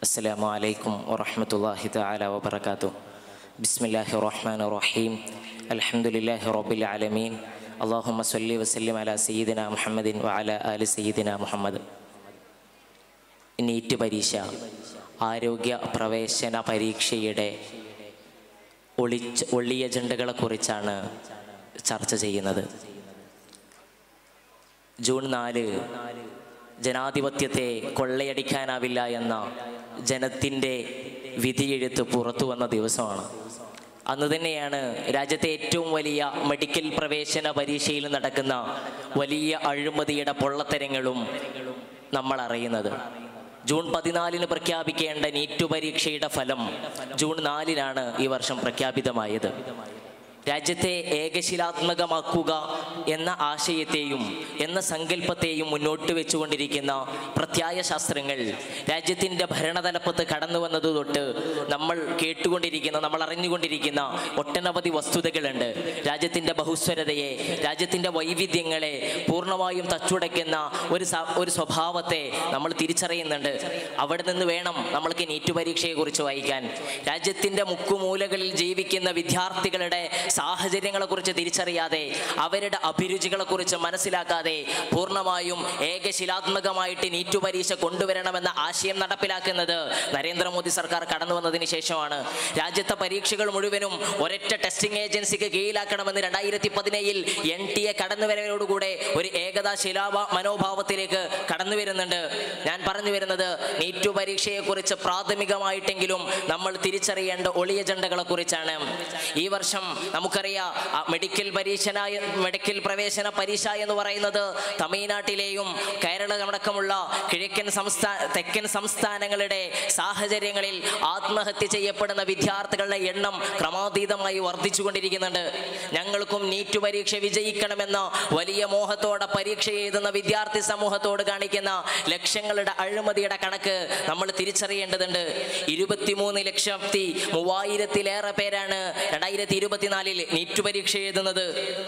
السلام عليكم ورحمة الله تعالى وبركاته بسم الله الرحمن الرحيم الحمد لله رب العالمين اللهم صل وسلم على سيدنا محمد وعلى آل سيدنا محمد NEET പരീക്ഷ ആരോഗ്യ പ്രവേശന പരീക്ഷയുടെ ഒളിച്ച് ഒള്ളി അജണ്ടകളെ കുറിച്ചാണ് ചർച്ച ചെയ്യുന്നത് ജൂൺ നാല് ജനാധിപത്യത്തെ കൊള്ളയടിക്കാനാവില്ല എന്ന ജനത്തിൻ്റെ വിധിയെഴുത്ത് പുറത്തു വന്ന ദിവസമാണ് അന്ന് തന്നെയാണ് രാജ്യത്തെ ഏറ്റവും വലിയ മെഡിക്കൽ പ്രവേശന പരീക്ഷയിൽ നടക്കുന്ന വലിയ അഴിമതിയുടെ പൊള്ളത്തരങ്ങളും നമ്മൾ അറിയുന്നത് ജൂൺ പതിനാലിന് പ്രഖ്യാപിക്കേണ്ട നീറ്റ് പരീക്ഷയുടെ ഫലം ജൂൺ നാലിനാണ് ഈ വർഷം പ്രഖ്യാപിതമായത് രാജ്യത്തെ ഏകശിലാത്മകമാക്കുക എന്ന ആശയത്തെയും എന്ന സങ്കല്പത്തെയും മുന്നോട്ട് വെച്ചുകൊണ്ടിരിക്കുന്ന പ്രത്യായ ശാസ്ത്രങ്ങൾ രാജ്യത്തിൻ്റെ ഭരണതലപ്പത്ത് കടന്നു വന്നത് തൊട്ട് നമ്മൾ കേട്ടുകൊണ്ടിരിക്കുന്ന നമ്മൾ അറിഞ്ഞുകൊണ്ടിരിക്കുന്ന ഒട്ടനവധി വസ്തുതകളുണ്ട് രാജ്യത്തിൻ്റെ ബഹുസ്വരതയെ രാജ്യത്തിൻ്റെ വൈവിധ്യങ്ങളെ പൂർണ്ണമായും തച്ചുടയ്ക്കുന്ന ഒരു സ- ഒരു സ്വഭാവത്തെ നമ്മൾ തിരിച്ചറിയുന്നുണ്ട് അവിടെ നിന്ന് വേണം നമ്മൾക്ക് നീറ്റ് പരീക്ഷയെക്കുറിച്ച് വായിക്കാൻ രാജ്യത്തിൻ്റെ മുക്കുമൂലകളിൽ ജീവിക്കുന്ന വിദ്യാർത്ഥികളുടെ സാഹചര്യങ്ങളെക്കുറിച്ച് തിരിച്ചറിയാതെ അവരുടെ അഭിരുചികളെക്കുറിച്ച് മനസ്സിലാക്കാതെ പൂർണ്ണമായും ഏകശിലാത്മകമായിട്ട് നീറ്റ് പരീക്ഷ കൊണ്ടുവരണമെന്ന ആശയം നടപ്പിലാക്കുന്നത് നരേന്ദ്രമോദി സർക്കാർ കടന്നു വന്നതിന് ശേഷമാണ് രാജ്യത്തെ പരീക്ഷകൾ മുഴുവനും ഒരൊറ്റ ടെസ്റ്റിംഗ് ഏജൻസിക്ക് കീഴിലാക്കണമെന്ന് രണ്ടായിരത്തി പതിനേഴിൽ എൻ ടി എ കടന്നുവരവരോടുകൂടെ ഒരു ഏകതാ ശിലാഭ മനോഭാവത്തിലേക്ക് കടന്നു വരുന്നുണ്ട് ഞാൻ പറഞ്ഞു വരുന്നത് നീറ്റ് പരീക്ഷയെക്കുറിച്ച് പ്രാഥമികമായിട്ടെങ്കിലും നമ്മൾ തിരിച്ചറിയേണ്ട ഒളി അജണ്ടകളെ കുറിച്ചാണ് ഈ വർഷം നമുക്കറിയാം ആ മെഡിക്കൽ പരീക്ഷന മെഡിക്കൽ പ്രവേശന പരീക്ഷ എന്ന് പറയുന്നത് തമിഴ്നാട്ടിലെയും കേരളമടക്കമുള്ള കിഴക്കൻ സംസ്ഥാന തെക്കൻ സംസ്ഥാനങ്ങളുടെ സാഹചര്യങ്ങളിൽ ആത്മഹത്യ ചെയ്യപ്പെടുന്ന വിദ്യാർത്ഥികളുടെ എണ്ണം ക്രമാതീതമായി വർദ്ധിച്ചുകൊണ്ടിരിക്കുന്നുണ്ട് ഞങ്ങൾക്കും നീറ്റ് പരീക്ഷ വിജയിക്കണമെന്ന വലിയ മോഹത്തോടെ പരീക്ഷ എഴുതുന്ന വിദ്യാർത്ഥി സമൂഹത്തോട് കാണിക്കുന്ന ലക്ഷങ്ങളുടെ അഴിമതിയുടെ കണക്ക് നമ്മൾ തിരിച്ചറിയേണ്ടതുണ്ട് ഇരുപത്തിമൂന്ന് ലക്ഷത്തി മൂവായിരത്തിലേറെ പേരാണ് രണ്ടായിരത്തി ഇരുപത്തിനാലിൽ നീറ്റ് പരീക്ഷ എഴുതുന്നത്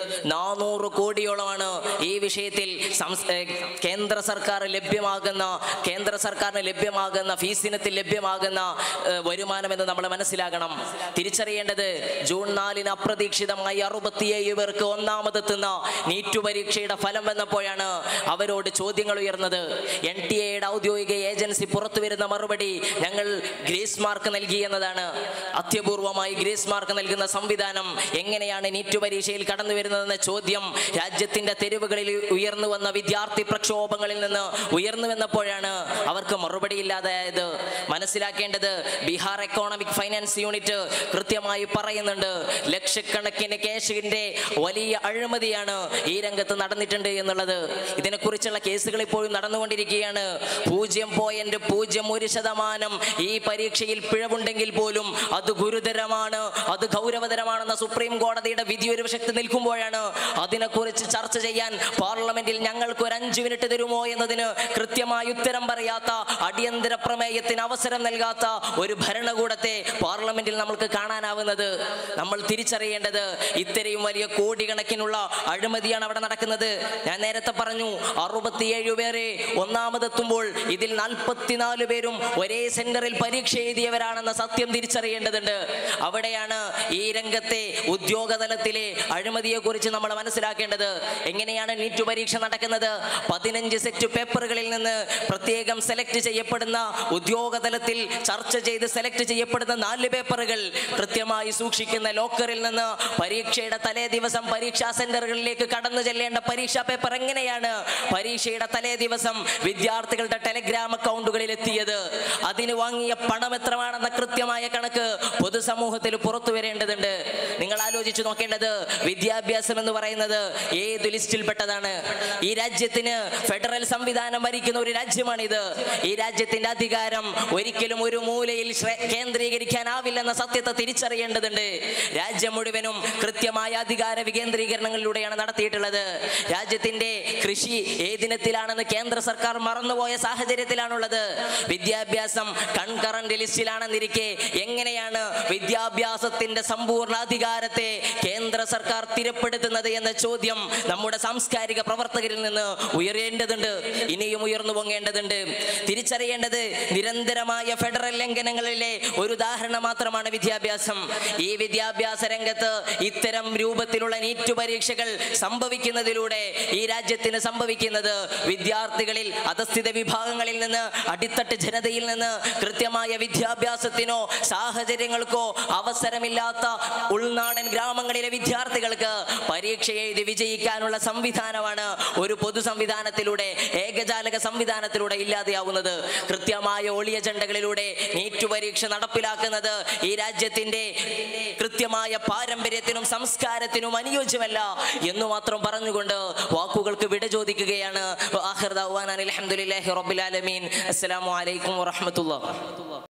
നാനൂറ് കോടിയോളമാണ് ഈ വിഷയത്തിൽ സംസ്- ഏർ കേന്ദ്ര സർക്കാർ ലഭ്യമാകുന്ന കേന്ദ്ര സർക്കാരിന് ലഭ്യമാകുന്ന ഫീസിനത്തിൽ ലഭ്യമാകുന്ന ഏർ വരുമാനം എന്ന് നമ്മൾ മനസ്സിലാക്കണം തിരിച്ചറിയേണ്ടത് ജൂൺ നാലിന് അപ്രതീക്ഷിതമായി അറുപത്തിയേഴ് പേർക്ക് ഒന്നാമതെത്തുന്ന നീറ്റ് പരീക്ഷയുടെ ഫലം വന്നപ്പോഴാണ് അവരോട് ചോദ്യങ്ങൾ ഉയർന്നത് എൻ ടി എയുടെ ഔദ്യോഗിക ഏജൻസി പുറത്തു വരുന്ന മറുപടി ഞങ്ങൾ ഗ്രേസ് മാർക്ക് നൽകി എന്നതാണ് അത്യപൂർവമായി ഗ്രേസ് മാർക്ക് നൽകുന്ന സംവിധാനം എങ്ങനെയാണ് നീറ്റ് പരീക്ഷയിൽ കടന്നു വരുന്നതെന്ന ചോദ്യം രാജ്യത്തിന്റെ തെരുവുകളിൽ ഉയർന്നു വന്ന വിദ്യാർത്ഥി പ്രക്ഷോഭങ്ങളിൽ നിന്ന് ഉയർന്നു വന്നപ്പോഴാണ് അവർക്ക് മറുപടിയില്ലാതായത് മനസ്സിലാക്കേണ്ടത് ബീഹാർ എക്കോണമിക് ഫൈനാൻസ് യൂണിറ്റ് കൃത്യമായി പറയുന്നുണ്ട് ലക്ഷക്കണക്കിന് കേസിന്റെ വലിയ അഴിമതിയാണ് ഈ രംഗത്ത് നടന്നിട്ടുണ്ട് എന്നുള്ളത് ഇതിനെക്കുറിച്ചുള്ള കേസുകൾ ഇപ്പോഴും നടന്നുകൊണ്ടിരിക്കുകയാണ് പൂജ്യം പോയിന്റ് പൂജ്യം ഒരു ശതമാനം ഈ പരീക്ഷയിൽ പിഴവുണ്ടെങ്കിൽ പോലും അത് ഗുരുതരമാണ് അത് ഗൗരവതരമാണെന്ന സുപ്രീം കോടതിയുടെ വിധി ഒരു വശത്ത് നിൽക്കുമ്പോഴാണ് അതിനെക്കുറിച്ച് ചർച്ച ചെയ്യാൻ പാർലമെന്റിൽ ഞങ്ങൾക്ക് ഒരു അഞ്ചു മിനിറ്റ് തരുമോ എന്നതിന് കൃത്യമായി ഉത്തരം പറയാത്ത അടിയന്തര പ്രമേയത്തിന് അവസരം നൽകാത്ത ഒരു ഭരണകൂടത്തെ പാർലമെന്റിൽ നമുക്ക് കാണാനാവുന്നത് നമ്മൾ തിരിച്ചറിയേണ്ടത് ഇത്രയും വലിയ കോടിക്കണക്കിനുള്ള അഴിമതിയാണ് അവിടെ നടക്കുന്നത് ഞാൻ നേരത്തെ പറഞ്ഞു അറുപത്തിയേഴ് പേരെ ഒന്നാമതെത്തുമ്പോൾ ഇതിൽ നാൽപ്പത്തിനാല് പേരും ഒരേ സെന്ററിൽ പരീക്ഷ എഴുതിയവരാണെന്ന സത്യം തിരിച്ചറിയേണ്ടതുണ്ട് അവിടെയാണ് ഈ രംഗത്തെ ഉദ്യോഗതലത്തിലെ അഴിമതിയെ കുറിച്ച് നമ്മൾ മനസ്സിലാക്കേണ്ടത് എങ്ങനെയാണ് നീറ്റ് പരീക്ഷ നടക്കുന്നത് പതിനഞ്ച് സെറ്റ് പേപ്പറുകളിൽ നിന്ന് പ്രത്യേകം സെലക്ട് ചെയ്യപ്പെടുന്ന ഉദ്യോഗതലത്തിൽ ചർച്ച ചെയ്ത് സെലക്ട് ചെയ്യപ്പെടുന്ന നാല് പേപ്പറുകൾ കൃത്യമായി സൂക്ഷിക്കുന്ന ലോക്കറിൽ നിന്ന് പരീക്ഷയുടെ തലേ ദിവസം പരീക്ഷാ സെന്ററുകളിലേക്ക് കടന്നു ചെല്ലേണ്ട പരീക്ഷാ പേപ്പർ എങ്ങനെയാണ് പരീക്ഷയുടെ തലേ ദിവസം വിദ്യാർത്ഥികളുടെ ടെലഗ്രാം അക്കൗണ്ടുകളിൽ എത്തിയത് അതിന് വാങ്ങിയ പണം എത്രമാണെന്ന കൃത്യമായ കണക്ക് പൊതുസമൂഹത്തിൽ പുറത്തു വരേണ്ടതുണ്ട് നിങ്ങൾ ആലോചിച്ചു നോക്കേണ്ടത് വിദ്യാഭ്യാസം എന്ന് പറയുന്നത് ഏത് ലിസ്റ്റിൽപ്പെട്ടതാണ് ഈ രാജ്യത്തിന് ഫെഡറൽ സംവിധാനം ഭരിക്കുന്ന ഒരു രാജ്യമാണിത് ഈ രാജ്യത്തിന്റെ അധികാരം ഒരിക്കലും ഒരു മൂലയിൽ ശ്രേ- കേന്ദ്രീകരിക്കാനാവില്ലെന്ന സത്യത്തെ തിരിച്ചറിയേണ്ടതുണ്ട് രാജ്യം മുഴുവനും കൃത്യമായ അധികാര വികേന്ദ്രീകരണങ്ങളിലൂടെയാണ് നടത്തിയിട്ടുള്ളത് രാജ്യത്തിന്റെ കൃഷി ഏതിനത്തിലാണെന്ന് കേന്ദ്ര സർക്കാർ മറന്നുപോയ സാഹചര്യത്തിലാണുള്ളത് വിദ്യാഭ്യാസം കൺകറന്റ് ലിസ്റ്റിലാണെന്നിരിക്കെ എങ്ങനെയാണ് വിദ്യാഭ്യാസത്തിന്റെ സമ്പൂർണ്ണ അധികാര സംവിധാനത്തെ കേന്ദ്ര സർക്കാർ സ്ഥിരപ്പെടുത്തുന്നത് എന്ന ചോദ്യം നമ്മുടെ സാംസ്കാരിക പ്രവർത്തകരിൽ നിന്ന് ഉയരേണ്ടതുണ്ട് ഇനിയും ഉയർന്നു പൊങ്ങേണ്ടതുണ്ട് തിരിച്ചറിയേണ്ടത് നിരന്തരമായ ഫെഡറൽ ലംഘനങ്ങളിലെ ഒരു ഉദാഹരണം മാത്രമാണ് വിദ്യാഭ്യാസം ഈ വിദ്യാഭ്യാസ രംഗത്ത് ഇത്തരം രൂപത്തിലുള്ള നീറ്റ് പരീക്ഷകൾ സംഭവിക്കുന്നതിലൂടെ ഈ രാജ്യത്തിന് സംഭവിക്കുന്നത് വിദ്യാർത്ഥികളിൽ അധസ്ഥിത വിഭാഗങ്ങളിൽ നിന്ന് അടിത്തട്ട് ജനതയിൽ നിന്ന് കൃത്യമായ വിദ്യാഭ്യാസത്തിനോ സാഹചര്യങ്ങൾക്കോ അവസരമില്ലാത്ത ഉൾനാടൻ ഗ്രാമങ്ങളിലെ വിദ്യാർത്ഥികൾക്ക് പരീക്ഷ എഴുതി വിജയിക്കാനുള്ള സംവിധാനമാണ് ഒരു പൊതു സംവിധാനത്തിലൂടെ ഏകജാലക സംവിധാനത്തിലൂടെ ഇല്ലാതെയാവുന്നത് കൃത്യമായ ഒളിയ ജണ്ടകളിലൂടെ നീറ്റ് പരീക്ഷ നടപ്പിലാക്കുന്നത് ഈ രാജ്യത്തിന്റെ കൃത്യമായ പാരമ്പര്യത്തിനും സംസ്കാരത്തിനും അനുയോജ്യമല്ല എന്ന് മാത്രം പറഞ്ഞുകൊണ്ട് വാക്കുകൾക്ക് വിട ചോദിക്കുകയാണ് ആഖിർ ദഅ്വാനാ അൽഹംദുലില്ലാഹി റബ്ബിൽ ആലമീൻ അസ്സലാമു അലൈക്കും വറഹ്മത്തുള്ളാഹി